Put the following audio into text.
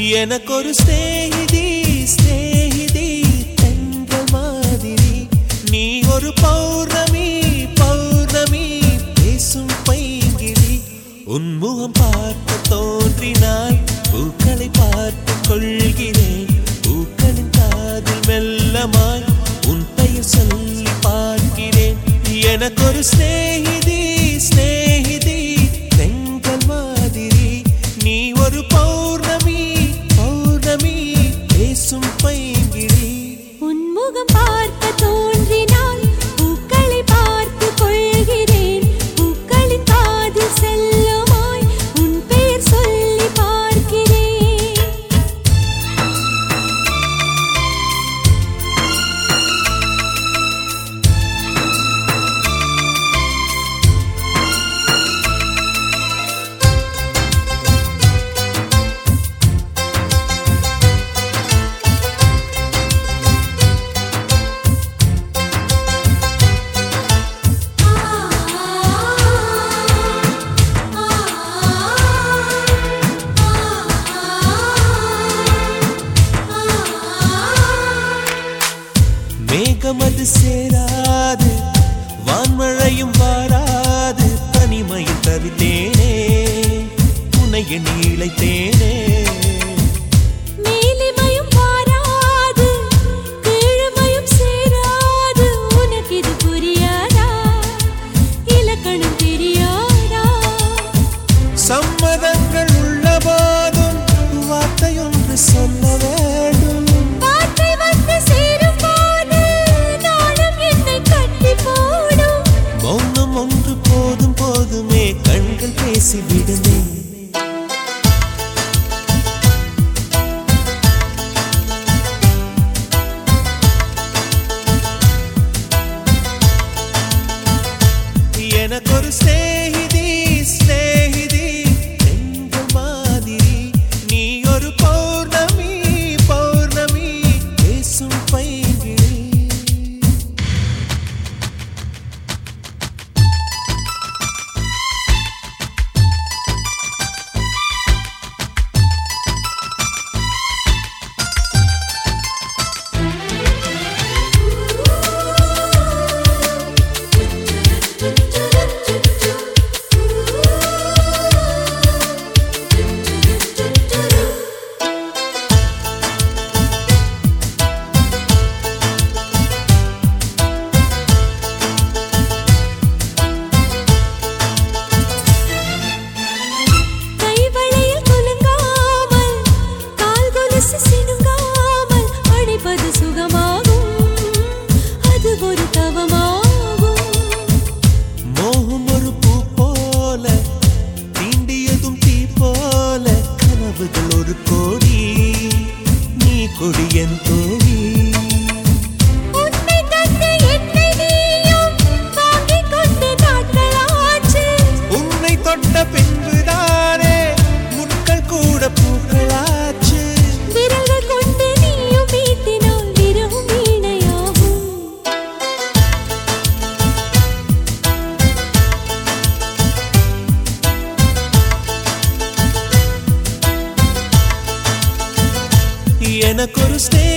எனக்கொரு ஸ்நேகிதி ஸ்நேகிதி தென்றல் மாதிரி நீ ஒரு பௌர்ணமி பௌர்ணமி பேசும் பைங்கிழி உன்முகம் பார்க்க தோன்றினாய் பூக்களை பார்த்து கொள்கிறேன் பூக்களின் காதில் மெல்லமாய் உன் பெயர் சொல்லி பார்க்கிறேன் எனக்கொரு ஸ்நேகிதி ஸ்நேகிதி தென்றல் மாதிரி நீ ஒரு பௌர்ணமி பௌர்ணமி பேசும் பைங்கிழி உன்முகம் பார்க்க தோன்றினால் பூக்களை பார்த்து கொள்கிறேன் பூக்களின் காதில் செல்லுமாய் உன் பெயர் சொல்லி பார்க்கிறேன் மேகமது சேராது வான்மழையும் வாராது தனிமையில் தவித்தேனே உனைய நீளைத்தேனே மேலிமையும் வாராது கீழ்மையும் சேராது உனக்கு இது புரியாதா இலக்கணம் தெரியாதா சம்மதங்கள் உள்ள போதும் வார்த்தையொன்று சொல்ல வேண்டும் வார்த்தை வந்து சேரும் போது நாளும் என்னை கட்டி போடும் மௌனம் ஒன்று போதும் போதுமே கண்கள் பேசிவிடுமே எனக்கொரு ஸ்நேகிதி ஸ்நேகிதி என்ற மாதிரி நீ ஒரு பௌர்ணமி பௌர்ணமி பேசும் பைங்கிழி கைவளையில் குலுங்காமல் கால் கொலுசு சினுங்காமல் அணைப்பது சுகமாகும் அது ஒரு தவமாகும் மோகம் ஒரு பூ போல தீண்டியதும் தீ போல கனவுகள் ஒரு கோடி நீ கொடியன் தோழி உன்னை தந்து என்னை நீயும் வாங்கிக் கொண்டு நாட்களாச்சு உன்னை தொட்ட பின்புதானே முட்கள் கூட பூக்களாச்சு விரல்கள் கொண்டு நீயும் மீட்டினால் விரவும் வீணையாகும் எனக்கொரு ஸ்நேகிதி